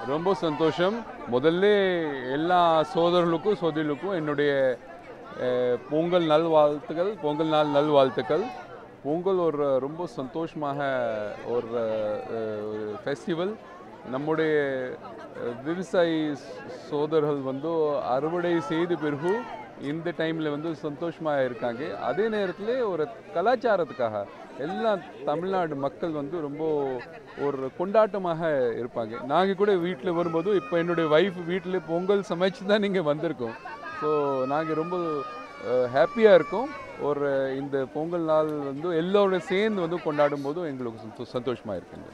ரொம்ப சந்தோஷம் முதல்ல எல்லா சோதரர்களுக்கும் சோதரிகளுக்கும் என்னுடைய அஹ், பொங்கல் நல்வாழ்த்துக்கள் பொங்கல் நாள் நல்வாழ்த்துக்கள் பொங்கல் ஒரு ரொம்ப சந்தோஷமாக ஒரு ஃபெஸ்டிவல் நம்முடைய அஹ், விவசாயி சோதரர்கள் வந்து அறுவடை செய்த பிறகு இந்த டைமில் வந்து சந்தோஷமாக இருக்காங்க அதே நேரத்தில் ஒரு கலாச்சாரத்துக்காக எல்லா தமிழ்நாடு மக்கள் வந்து ரொம்ப ஒரு கொண்டாட்டமாக இருப்பாங்க நாங்கள் கூட வீட்டில் வரும்போது இப்போ என்னுடைய ஒய்ஃப் வீட்டில் பொங்கல் சமைச்சு தான் நீங்கள் வந்திருக்கோம் ஸோ நாங்கள் ரொம்ப ஹாப்பியாக இருக்கோம் ஒரு இந்த பொங்கல் நாள் வந்து எல்லோரோட சேர்ந்து வந்து கொண்டாடும் போதும் எங்களுக்கு சந்தோ- சந்தோஷமா இருக்குங்க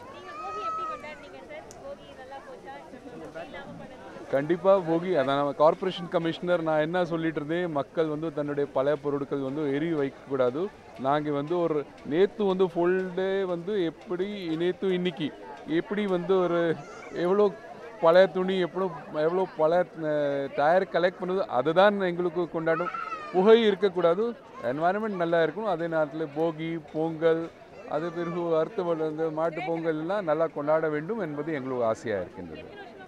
கண்டிப்பாக போகி அதான் நம்ம கார்ப்பரேஷன் கமிஷனர் நான் என்ன சொல்லிட்டு இருந்தேன் மக்கள் வந்து தன்னுடைய பழைய பொருட்கள் வந்து எரி வைக்கக்கூடாது நாங்கள் வந்து ஒரு நேற்று வந்து ஃபுல் டே வந்து எப்படி நேற்று இன்னைக்கு எப்படி வந்து ஒரு எவ்வளோ பழைய துணி எவ்வளோ எவ்வளோ பழைய டயர் கலெக்ட் பண்ணுது அதுதான் எங்களுக்கு கொண்டாடும் புகை இருக்கக்கூடாது என்வாயன்மெண்ட் நல்லா இருக்கணும் அதே நேரத்தில் போகி பொங்கல் அது பிறகு அறுத்து இந்த மாட்டு பொங்கல் எல்லாம் நல்லா கொண்டாட வேண்டும் என்பது எங்களுக்கு ஆசையாக இருக்கின்றது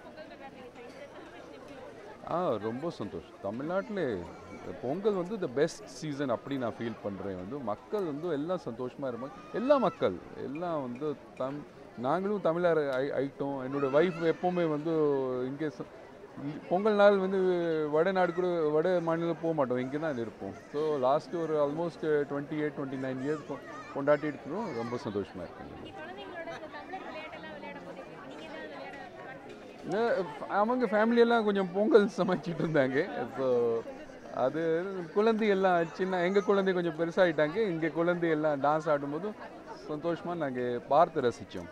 ஆ ரொம்ப சந்தோஷம் தமிழ்நாட்டில் பொங்கல் வந்து த பெஸ்ட் சீசன் அப்படி நான் ஃபீல் பண்ணுறேன் வந்து மக்கள் வந்து எல்லாம் சந்தோஷமாக இருப்பாங்க எல்லா மக்கள் எல்லாம் வந்து தம் நாங்களும் தமிழர் ஐ ஐட்டோம் என்னோடய ஒய்ஃப் எப்போவுமே வந்து இங்கே ச- இ- பொங்கல் நாள் வந்து வடநாடு கூட வட மாநிலம் போக மாட்டோம் இங்கே தான் இருப்போம் ஸோ லாஸ்ட்டு ஒரு almost twenty eight twenty nine years கொண்டாடி இருக்கிறோம் ரொம்ப சந்தோஷமாக இருக்குங்க இந்த அவங்க ஃபேமிலியெல்லாம் கொஞ்சம் பொங்கல் சமைச்சிட்டு இருந்தாங்க ஸோ அது குழந்தை எல்லாம் சின்ன எங்கள் குழந்தை கொஞ்சம் பெருசாகிட்டாங்க இங்கே குழந்தை எல்லாம் டான்ஸ் ஆடும்போது சந்தோஷமாக நாங்கள் பார்த்து ரசித்தோம்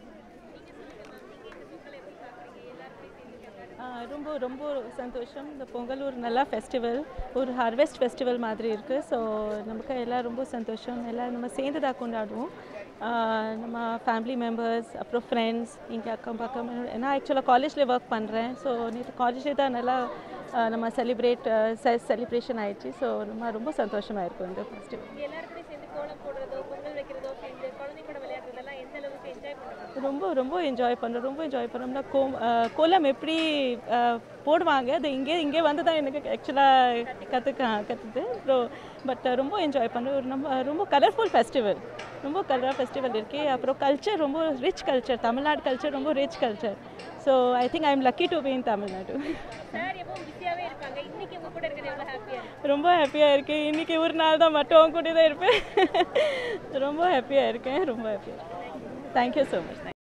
ஆ, ரொம்ப ரொம்ப சந்தோஷம் இந்த பொங்கல் ஒரு நல்ல ஃபெஸ்டிவல் ஒரு ஹார்வெஸ்ட் ஃபெஸ்டிவல் மாதிரி இருக்குது ஸோ நமக்கு எல்லாம் ரொம்ப சந்தோஷம் எல்லாம் நம்ம சேர்ந்து தான் கொண்டாடுவோம் ஆ, நம்ம ஃபேமிலி மெம்பர்ஸ் அப்புறம் ஃப்ரெண்ட்ஸ் இங்கே அக்கம் பக்கம் நான் ஆக்சுவலாக காலேஜில் ஒர்க் பண்ணுறேன் ஸோ நேற்று காலேஜில் தான் நல்லா ஆ, நம்ம செலிப்ரேட் செலிப்ரேஷன் ஆயிடுச்சு ஸோ நம்ம ரொம்ப சந்தோஷமாக இருக்கும் இந்த ஃபெஸ்டிவல் எல்லாருக்குமே சேர்ந்து கோலம் போடுறதோ பொங்கல் வைக்கிறதோ சேர்ந்து குழந்தைங்க கூட விளையாடுறதெல்லாம் எந்த அளவுக்கு என்ஜாய் பண்ணுவாங்க ரொம்ப ரொம்ப என்ஜாய் பண்ணுறோம் ரொம்ப என்ஜாய் பண்ணுறோம்னா கோ அஹ் கோலம் எப்படி அஹ், போடுவாங்க அது இங்கே இங்கே வந்து தான் எனக்கு ஆக்சுவலாக கற்றுக்க கற்றுது அப்புறம் பட் ரொம்ப என்ஜாய் பண்ணுறோம் ஒரு நம்ம ரொம்ப கலர்ஃபுல் ஃபெஸ்டிவல் ரொம்ப கலராக ஃபெஸ்டிவல் இருக்கு அப்புறம் கல்ச்சர் ரொம்ப ரிச் கல்ச்சர் தமிழ்நாடு கல்ச்சர் ரொம்ப rich culture so I think I am lucky to be in Tamil Nadu sir எப்பவும் பிஸியாகவே இருப்பாங்க இன்னைக்கு உங்க கூட இருக்கிறது எவ்வளோ ஹாப்பியாக இருக்கு ரொம்ப ஹாப்பியாக இருக்கேன் இன்றைக்கி ஒரு நாள் தான் மட்டும் அவங்க கூட தான் இருப்பேன் ரொம்ப ஹாப்பியாக இருக்கேன் ரொம்ப ஹாப்பியாக தேங்க்யூ ஸோ மச்